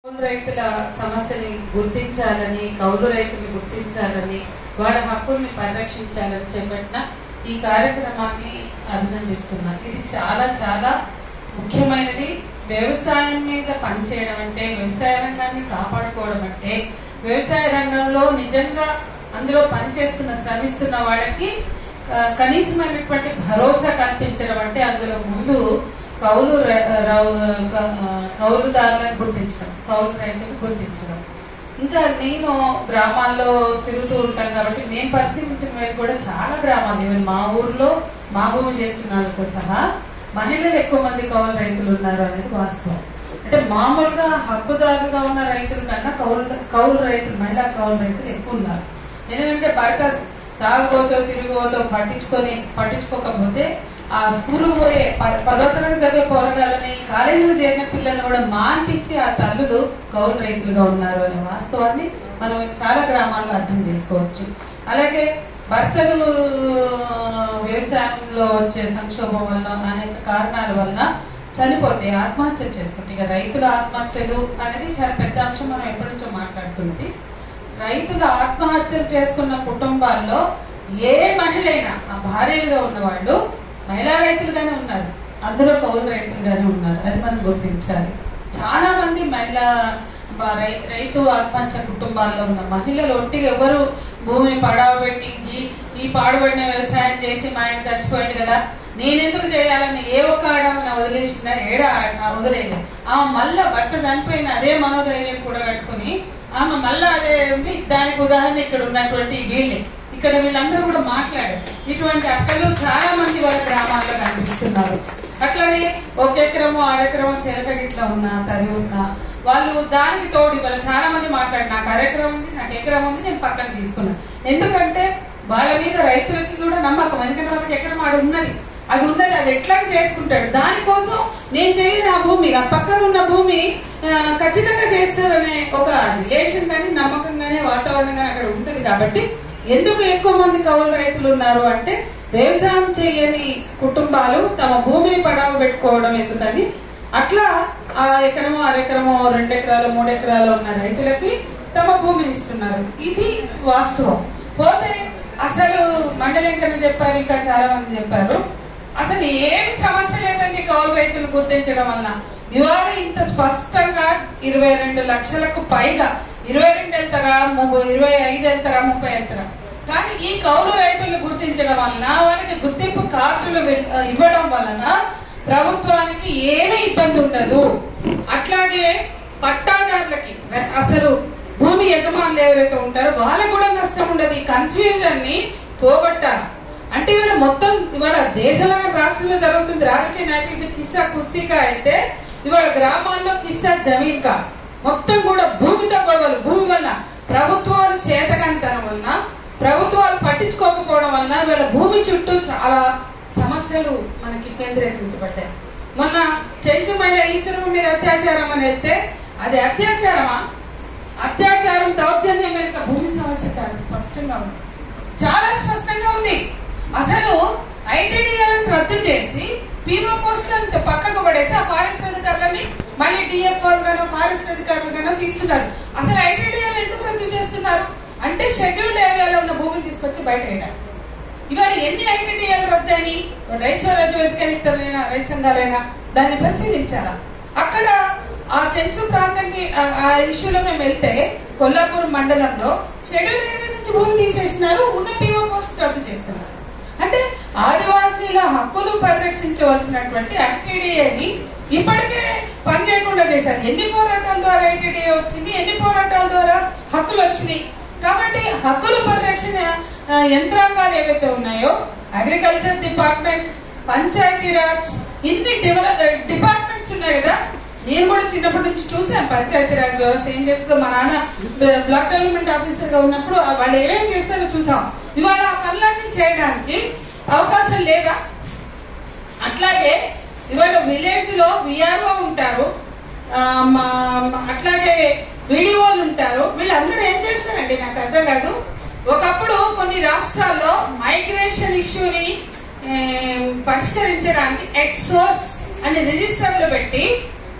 కౌలు రైతుల సమస్యని గుర్తించాలని కౌలు రైతుల్ని గుర్తించాలని వాళ్ళ హక్కుల్ని పరిరక్షించాలని చేపట్టిన ఈ కార్యక్రమాన్ని అభినందిస్తున్నా ఇది చాలా చాలా ముఖ్యమైనది వ్యవసాయం మీద పనిచేయడం అంటే వ్యవసాయ రంగాన్ని కాపాడుకోవడం అంటే వ్యవసాయ రంగంలో నిజంగా అందులో పనిచేస్తున్న శ్రమిస్తున్న వాళ్ళకి ఆ, కనీసమైనటువంటి భరోసా కల్పించడం అంటే అందులో ముందు కౌలు ర- రౌ- క- ఆ, కౌలుదారులను గుర్తించడం కౌలు రైతులను గుర్తించడం ఇంకా నేను గ్రామాల్లో తిరుగుతూ ఉంటాం కాబట్టి మేము పరిశీలించినవి కూడా చాలా గ్రామాలు ఇవి మా ఊర్లో మా భూమి చేస్తున్నాళ్ళతో సహా మహిళలు ఎక్కువ మంది కౌలు రైతులు ఉన్నారు అనేది వాస్తవం అంటే మామూలుగా హక్కుదారులుగా ఉన్న రైతుల కన్నా కౌలు కౌలు రైతులు మహిళా కౌలు రైతులు ఎక్కువ ఉన్నారు ఎందుకంటే భర్త తాగుబోతో తిరుగుబోతో పట్టించుకొని పట్టించుకోకపోతే ఆ స్కూల్ పోయే ప- పదో తరగతి చదివే పోరగాలని కాలేజీలో చేరిన పిల్లల్ని కూడా మాన్పించి ఆ తల్లులు కౌలు రైతులుగా ఉన్నారు అనే వాస్తవాన్ని మనం చాలా గ్రామాల్లో అర్థం చేసుకోవచ్చు అలాగే భర్తలు వ్యవసాయంలో వచ్చే సంక్షోభం వలన అనేక కారణాల వలన చనిపోతే ఆత్మహత్యలు చేసుకుంటే ఇక రైతుల ఆత్మహత్యలు అనేది చాలా పెద్ద అంశం మనం ఎప్పటి నుంచో మాట్లాడుతుంది రైతులు ఆత్మహత్యలు చేసుకున్న కుటుంబాల్లో ఏ మహిళైనా ఆ భార్యలుగా ఉన్నవాళ్ళు మహిళా రైతులుగానే ఉన్నారు అందులో కౌలు రైతులుగానే ఉన్నారు అది మనం గుర్తించాలి చాలా మంది మహిళా బ- రై- రైతు ఆత్మహత్య కుటుంబాల్లో ఉన్న మహిళలు ఒట్టిగా ఎవరు భూమిని పడావ పెట్టి ఈ- ఈ పాడుబడిన వ్యవసాయం చేసి మా ఆయన చచ్చిపోయాడు కదా నేనెందుకు చేయాలని ఏ ఒక్క ఆడమని వదిలేసిన ఏడ ఆ- వదిలేదు ఆమె మళ్ళా భర్త చనిపోయిన అదే మనోధైర్యం కూడా కట్టుకుని ఆమె మళ్ళా అదే ఉంది దానికి ఉదాహరణ ఇక్కడ ఉన్నటువంటి వీళ్ళే ఇక్కడ వీళ్ళందరూ కూడా మాట్లాడారు ఇటువంటి అక్కలు చాలా మంది వాళ్ళ గ్రామాల్లో కనిపిస్తున్నారు అట్లనే ఒక ఎకరము అరెకరము చిలక గిట్ల ఉన్నా తరి ఉన్నా వాళ్ళు దానికి తోడు ఇవాళ చాలా మంది మాట్లాడి నాకు అరెకరం ఉంది నాకు ఎకరం ఉంది నేను పక్కన తీసుకున్నాను ఎందుకంటే వాళ్ళ మీద రైతులకి కూడా నమ్మకం ఎందుకంటే వాళ్ళకి ఎకరం ఆడ ఉన్నది అది ఉన్నది అది ఎట్లా చేసుకుంటాడు దానికోసం నేను చేయను ఆ భూమి ఆ పక్కన ఉన్న భూమి ఆ, ఖచ్చితంగా చేస్తారనే ఒక రిలేషన్ కానీ నమ్మకం కానీ వాతావరణం కానీ అక్కడ ఉంటది కాబట్టి ఎందుకు ఎక్కువ మంది కౌలు రైతులు ఉన్నారు అంటే వ్యవసాయం చేయని కుటుంబాలు తమ భూమిని పడావు పెట్టుకోవడం ఎందుకని అట్లా ఆ ఎకరమో అరెకరమో రెండు ఎకరాలు మూడు ఎకరాలు ఉన్న రైతులకి తమ భూమిని ఇస్తున్నారు ఇది వాస్తవం పోతే అసలు మండలింకరణ చెప్పారు ఇంకా చాలా మంది చెప్పారు అసలు ఏమి సమస్య లేదండి కౌలు రైతులు గుర్తించడం వల్ల ఇవాళ ఇంత స్పష్టంగా ఇరవై రెండు లక్షలకు పైగా ఇరవై రెండు వెళ్తారా ముప్పై ఇరవై ఐదు వెళ్తారా ముప్పై వెళ్తారా కానీ ఈ కౌలు రైతులను గుర్తించడం వలన వాళ్ళకి గుర్తింపు కార్డులు వెల్- ఇవ్వడం వలన ప్రభుత్వానికి ఏమీ ఇబ్బంది ఉండదు అట్లాగే పట్టాదారులకి అసలు భూమి యజమానులు ఎవరైతే ఉంటారో వాళ్ళకి కూడా నష్టం ఉండదు ఈ కన్ఫ్యూజన్ ని పోగొట్టాలి అంటే ఇవాళ మొత్తం ఇవాళ దేశంలో రాష్ట్రంలో జరుగుతుంది రాజకీయ నాయకులకి కిస్సా కుస్సీగా అయితే ఇవాళ గ్రామాల్లో కిస్సా జమీన్ కా మొత్తం కూడా భూమితో గొడవలు భూమి వల్ల ప్రభుత్వాలు చేతకంతనం వలన ప్రభుత్వాలు పట్టించుకోకపోవడం వలన ఇవాళ భూమి చుట్టూ చాలా సమస్యలు మనకి కేంద్రీకరించబడ్డాయి మొన్న చెంచు మహిళ ఈశ్వరం మీద అత్యాచారం అని అయితే అది అత్యాచారమా అత్యాచారం దౌర్జన్యం వెనుక భూమి సమస్య చాలా స్పష్టంగా ఉంది చాలా స్పష్టంగా ఉంది అసలు ఐటీడీఆర్లను రద్దు చేసి పీఓ పోస్టులను పక్కకు పడేసి ఆ ఫారెస్ట్ అధికారులని మళ్ళీ డిఎఫ్ఓ గాను ఫారెస్ట్ అధికారులు గాను తీస్తున్నారు అసలు ఐటీడీఆర్ ఎందుకు రద్దు చేస్తున్నారు అంటే షెడ్యూల్డ్ ఏరియాలో ఉన్న భూమిని తీసుకొచ్చి బయట వేయడానికి ఇవాళ ఎన్ని ఐటీడీఆర్ రద్దని రైతు స్వరాజ్య వేదికైనా రైతు సంఘాలైనా దాన్ని పరిశీలించాలా అక్కడ ఆ చెంచు ప్రాంతానికి ఆ- ఆ ఇష్యూలో మేము వెళ్తే కొల్లాపూర్ మండలంలో షెడ్యూల్ ఏరియా నుంచి భూమి తీసేసినారు ఉన్న పిఓ పోస్ట్ రద్దు చేస్తున్నారు అంటే ఆదివాసీల హక్కులు పరిరక్షించవలసినటువంటి ఐటీడీఏని ఇప్పటికే పని చేయకుండా చేశారు ఎన్ని పోరాటాల ద్వారా ఐటీడీఏ వచ్చింది ఎన్ని పోరాటాల ద్వారా హక్కులు వచ్చినాయి కాబట్టి హక్కుల పరిరక్షణ ఆ, యంత్రాంగాలు ఏవైతే ఉన్నాయో అగ్రికల్చర్ డిపార్ట్మెంట్ పంచాయతీ రాజ్ ఇన్ని డెవలప్ డిపార్ట్మెంట్స్ ఉన్నాయి కదా నేను కూడా చిన్నప్పటి నుంచి చూసాను పంచాయతీ రాజ్ వ్యవస్థ ఏం చేస్తుందో మా నాన్న బ- బ్లాక్ డెవలప్మెంట్ ఆఫీసర్ గా ఉన్నప్పుడు ఆ వాళ్ళు ఏమేం చేస్తారో చూసాం ఇవాళ ఆ పనులన్నీ చేయడానికి అవకాశం లేదా అట్లాగే ఇవాళ విలేజ్ లో విఆర్ఓ ఉంటారు ఆ, మా- మా- అట్లాగే వీడియోలు ఉంటారు వీళ్ళందరూ ఏం చేస్తారండి నాకు అర్థం కాదు ఒకప్పుడు కొన్ని రాష్ట్రాల్లో మైగ్రేషన్ ఇష్యూని ఏ, పరిష్కరించడానికి ఎట్ సోర్స్ అని రిజిస్టర్లు పెట్టి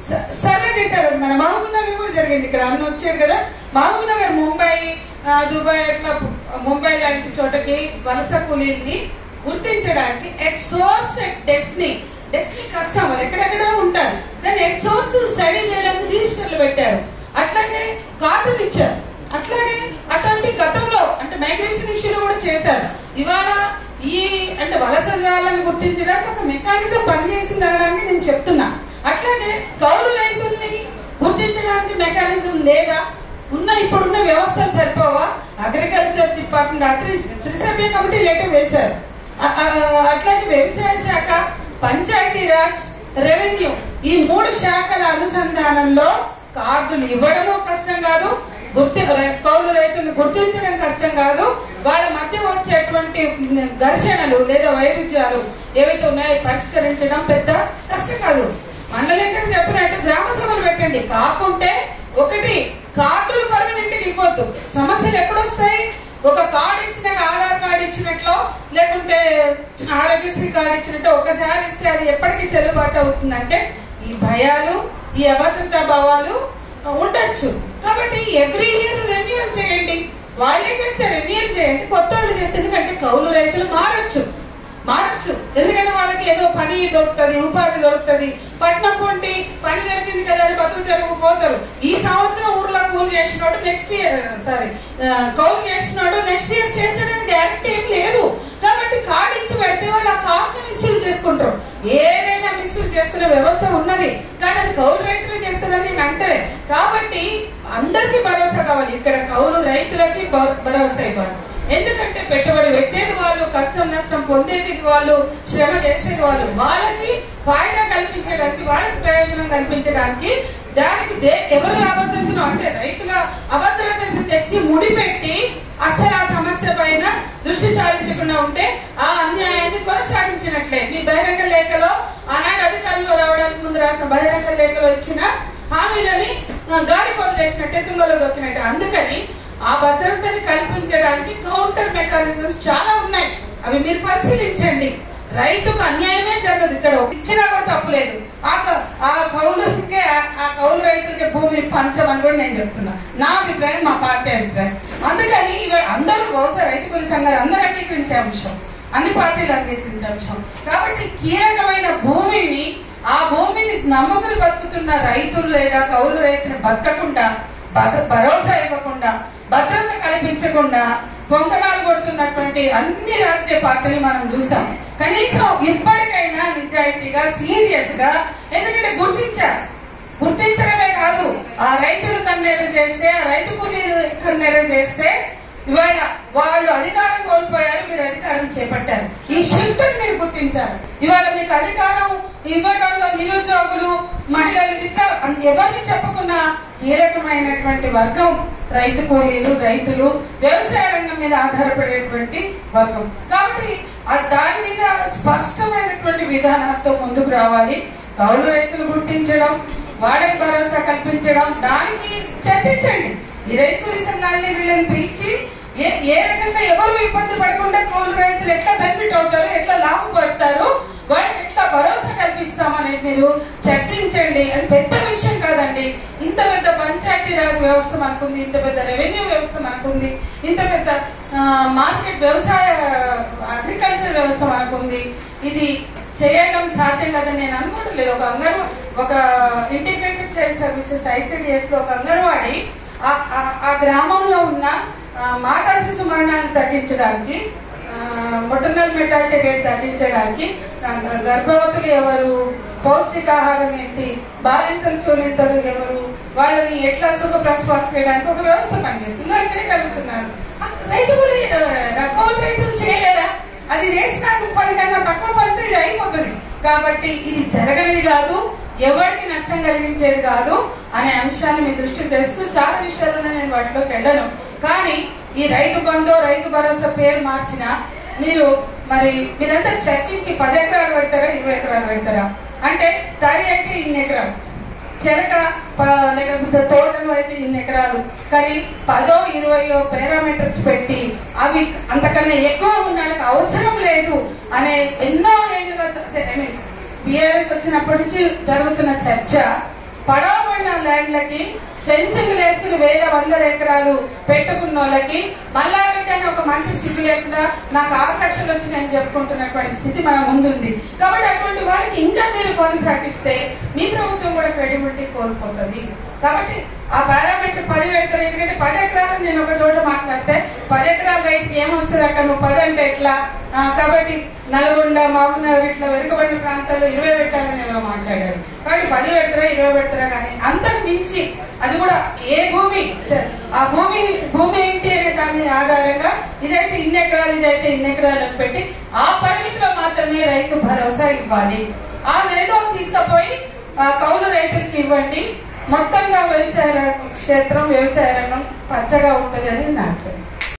స- సర్వే చేశారు మన మహబూబ్ నగర్ కూడా జరిగింది ఇక్కడ అన్న వచ్చారు కదా మహబూబ్ నగర్ ముంబై ఆ, దుబాయ్ అట్లా ముంబై లాంటి చోటకి వలస కూలీల్ని గుర్తించడానికి at source at destiny destiny customer ఎక్కడెక్కడ ఉంటారు కానీ ఎట్ సోర్స్ స్టడీ చేయడానికి రిజిస్టర్లు పెట్టారు అట్లాగే కార్డులు ఇచ్చారు అట్లాగే అటువంటి గతంలో అంటే మైగ్రేషన్ ఇష్యూలు కూడా చేశారు ఇవాళ ఈ అంటే వలస జాలను గుర్తించడానికి ఒక మెకానిజం పనిచేసింది అనడానికి నేను చెప్తున్నా అట్లాగే కౌలు రైతుల్ని గుర్తించడానికి మెకానిజం లేదా ఉన్న ఇప్పుడున్న వ్యవస్థలు సరిపోవా అగ్రికల్చర్ డిపార్ట్మెంట్ అట్రీ త్రిసభ్య కమిటీ లెటర్ వేశారు అ- అ- అట్లాగే వ్యవసాయ శాఖ పంచాయతీ రాజ్ రెవెన్యూ ఈ మూడు శాఖల అనుసంధానంలో కార్డులు ఇవ్వడము కష్టం కాదు గుర్తి రై- కౌలు రైతులను గుర్తించడం కష్టం కాదు వాళ్ళ మధ్య వచ్చేటువంటి ఘర్షణలు లేదా వైరుధ్యాలు ఏవైతే ఉన్నాయో పరిష్కరించడం పెద్ద కష్టం కాదు మండలేకర్ చెప్పినట్టు గ్రామ సభలు పెట్టండి కాకుంటే ఒకటి కార్డులు పర్మనెంట్ ఇవ్వద్దు సమస్యలు ఎక్కడొస్తాయి ఒక కార్డు ఇచ్చినాక ఆధార్ కార్డు ఇచ్చినట్లో లేకుంటే ఆరోగ్యశ్రీ కార్డు ఇచ్చినట్టు ఒకసారి ఇస్తే అది ఎప్పటికీ చెల్లుబాటు అవుతుందంటే ఈ భయాలు ఈ అభద్రతా భావాలు ఉండొచ్చు కాబట్టి ఎవ్రీ ఇయర్ రెన్యూవల్ చేయండి వాళ్ళే చేస్తే రెన్యూవల్ చేయండి కొత్త వాళ్ళు చేస్తే ఎందుకంటే కౌలు రైతులు మారచ్చు మారచ్చు ఎందుకంటే వాళ్ళకి ఏదో పని దొరుకుతుంది ఉపాధి దొరుకుతుంది పట్నం పొంటి పని దొరికింది కదా అని బతుకు తెరుగు పోతారు ఈ సంవత్సరం ఊర్లో కూలి చేసినోడు నెక్స్ట్ ఇయర్ సారీ కౌలు చేసినోడు నెక్స్ట్ ఇయర్ చేసాడని గ్యారంటీ ఏం లేదు కాబట్టి కార్డు ఇచ్చి పెడితే వాళ్ళు ఆ కార్డుని మిస్యూజ్ చేసుకుంటారు ఏదైనా మిస్యూజ్ చేసుకునే వ్యవస్థ ఉన్నది కానీ అది కౌలు రైతులు చేస్తారని నేను అంటే కాబట్టి అందరికీ భరోసా కావాలి ఇక్కడ కౌలు రైతులకి భ- భరోసా ఇవ్వాలి ఎందుకంటే పెట్టుబడి పెట్టేది వాళ్ళు కష్టం నష్టం పొందేది వాళ్ళు శ్రమ చేసేది వాళ్ళు వాళ్ళకి ఫాయిదా కల్పించడానికి వాళ్ళకి ప్రయోజనం కల్పించడానికి దానికి దే ఎవరు అభద్రతను అంటే రైతుల అభద్రతను తెచ్చి ముడిపెట్టి అసలు ఆ సమస్య పైన దృష్టి సారించకుండా ఉంటే ఆ అన్యాయాన్ని కొనసాగించినట్లే మీ బహిరంగ లేఖలో ఆనాడు అధికారంలో రావడానికి ముందు రాసిన బహిరంగ లేఖలో ఇచ్చిన హామీలని ఆ, గాలి వదిలేసినట్టే తుంగలో దొక్కినట్టు అందుకని ఆ భద్రతని కల్పించడానికి కౌంటర్ మెకానిజమ్స్ చాలా ఉన్నాయి అవి మీరు పరిశీలించండి రైతుకు అన్యాయమే జరగదు ఇక్కడ ఇచ్చినా కూడా తప్పులేదు ఆ క- ఆ కౌలుకే ఆ- ఆ కౌలు రైతులకి భూమి పంచమని కూడా నేను చెప్తున్నా నా అభిప్రాయం మా పార్టీ అభిప్రాయం అందుకని ఇవి అందరూ బహుశా రైతు కూలి సంఘాలు అందరూ అంగీకరించే అంశం అన్ని పార్టీలు అంగీకరించే అంశం కాబట్టి కీలకమైన భూమిని ఆ భూమిని నమ్ముకుని బతుకుతున్న రైతులు లేదా కౌలు రైతులు బతకకుండా భద్ర- భరోసా ఇవ్వకుండా భద్రత కల్పించకుండా పొంగనాలు కొడుతున్నటువంటి అన్ని రాజకీయ పార్టీలు మనం చూసాం కనీసం ఇప్పటికైనా నిజాయితీగా సీరియస్ గా ఎందుకంటే గుర్తించారు గుర్తించడమే కాదు ఆ రైతులు కన్నెర చేస్తే ఆ రైతు కూలీలు కన్నెర చేస్తే ఇవాళ వాళ్ళు అధికారం కోల్పోయారు మీరు అధికారం చేపట్టారు ఈ షిఫ్ట్ మీరు గుర్తించారు ఇవాళ మీకు అధికారం ఇవ్వడంలో నిరుద్యోగులు మహిళలు ఇట్లా ఎవరిని చెప్పుకున్న కీలకమైనటువంటి వర్గం రైతు కూలీలు రైతులు వ్యవసాయ రంగం మీద ఆధారపడేటువంటి వర్గం కాబట్టి ఆ దాని మీద స్పష్టమైనటువంటి విధానాలతో ముందుకు రావాలి కౌలు రైతులు గుర్తించడం వాడకి భరోసా కల్పించడం దానికి చర్చించండి ఈ రైతు కూలీ సంఘాలని వీళ్ళని పిలిచి ఏ ఏ రకంగా ఎవరు ఇబ్బంది పడకుండా కౌలు రైతులు ఎట్లా బెనిఫిట్ అవుతారు ఎట్లా లాభం పడతారు వాళ్ళకి ఎట్లా భరోసా కల్పిస్తామనేది మీరు చర్చించండి అది పెద్ద విషయం కాదండి ఇంత పెద్ద పంచాయతీ రాజ్ వ్యవస్థ మనకుంది ఇంత పెద్ద రెవెన్యూ వ్యవస్థ మనకుంది ఇంత పెద్ద ఆ, మార్కెట్ వ్యవసాయ అగ్రికల్చర్ వ్యవస్థ మనకుంది ఇది చేయడం సాధ్యం కాదని నేను అనుకోవట్లేదు ఒక అంగన్ ఒక ఇంటిగ్రేటెడ్ చైల్డ్ సర్వీసెస్ ఐసిడిఎస్ లో ఒక అంగన్వాడి ఆ- ఆ- ఆ గ్రామంలో ఉన్న ఆ, మాతా శిశు మరణాన్ని తగ్గించడానికి మొటర్నల్ మెటాలిటీ రేట్ తగ్గించడానికి ఆ, గర్భవతులు ఎవరు పౌష్టికాహారం ఏంటి బాలింతలు చూలింతలు ఎవరు వాళ్ళని ఎట్లా సుఖ ప్రసవాలు చేయడానికి ఒక వ్యవస్థ పనిచేస్తుంది అది చేయగలుగుతున్నారు ఆ, రైతు కూలి, ఆ, రకౌలు రైతులు చేయలేరా అది చేసిన పని కన్నా తక్కువ పనితో ఇది అయిపోతుంది కాబట్టి ఇది జరగనిది కాదు ఎవరికి నష్టం కలిగించేది కాదు అనే అంశాన్ని మీ దృష్టికి తెస్తూ చాలా విషయాలు నేను వాటిలోకి వెళ్ళను కానీ ఈ రైతు బంధు రైతు భరోసా పేరు మార్చిన మీరు మరి మీరంతా చర్చించి పది ఎకరాలు పెడతారా ఇరవై ఎకరాలు పెడతారా అంటే తరి అయితే ఇన్ని ఎకరాలు చెరక ప- లేకపోతే తోటలు అయితే ఇన్ని ఎకరాలు కానీ పదో ఇరవయో పారామీటర్స్ పెట్టి అవి అంతకన్నా ఎక్కువ ఉండడానికి అవసరం లేదు అనే ఎన్నో ఏళ్ళుగా ఐ మీన్ బిఆర్ఎస్ వచ్చినప్పటి నుంచి జరుగుతున్న చర్చ పడవబడిన ల్యాండ్లకి ఫెన్సింగ్ వేసుకుని వేల వందల ఎకరాలు పెట్టుకున్న వాళ్ళకి మల్లారెడ్డి ఒక మంత్రి సిగ్గు లేకుండా నాకు ఆరు లక్షలు వచ్చి నేను చెప్పుకుంటున్నటువంటి స్థితి మన ముందుంది కాబట్టి అటువంటి వాళ్ళకి ఇంకా మీరు కొనసాగిస్తే మీ ప్రభుత్వం కూడా క్రెడిబిలిటీ కోల్పోతుంది కాబట్టి ఆ పారామీటర్ పది పెడతారు ఎందుకంటే పది ఎకరాలు నేను ఒక చోట మాట్లాడితే పది ఎకరాల రైతుకి ఏమొస్తుంది అక్కడ నువ్వు పది అంటే ఎట్లా ఆ, కాబట్టి నల్గొండ మహబూబ్నగర్ ఇట్లా వెనుకబడిన ప్రాంతాల్లో ఇరవై పెట్టాలని నేను మాట్లాడారు కాబట్టి పది పెడతారా ఇరవై పెడతారా కానీ అంతకు మించి అది కూడా ఏ భూమి సరే, ఆ భూమి భూమి ఏంటి అనే దాని ఆధారంగా ఇదైతే ఇన్ని ఎకరాలు ఇదైతే ఇన్ని ఎకరాలు అని పెట్టి ఆ పరిమితిలో మాత్రమే రైతు భరోసా ఇవ్వాలి ఆ ఏదో తీసుకుపోయి ఆ కౌలు రైతులకు ఇవ్వండి మొత్తంగా వ్యవసాయ రంగం- క్షేత్రం వ్యవసాయ రంగం పచ్చగా ఉంటుంది అని నా అభిప్రాయం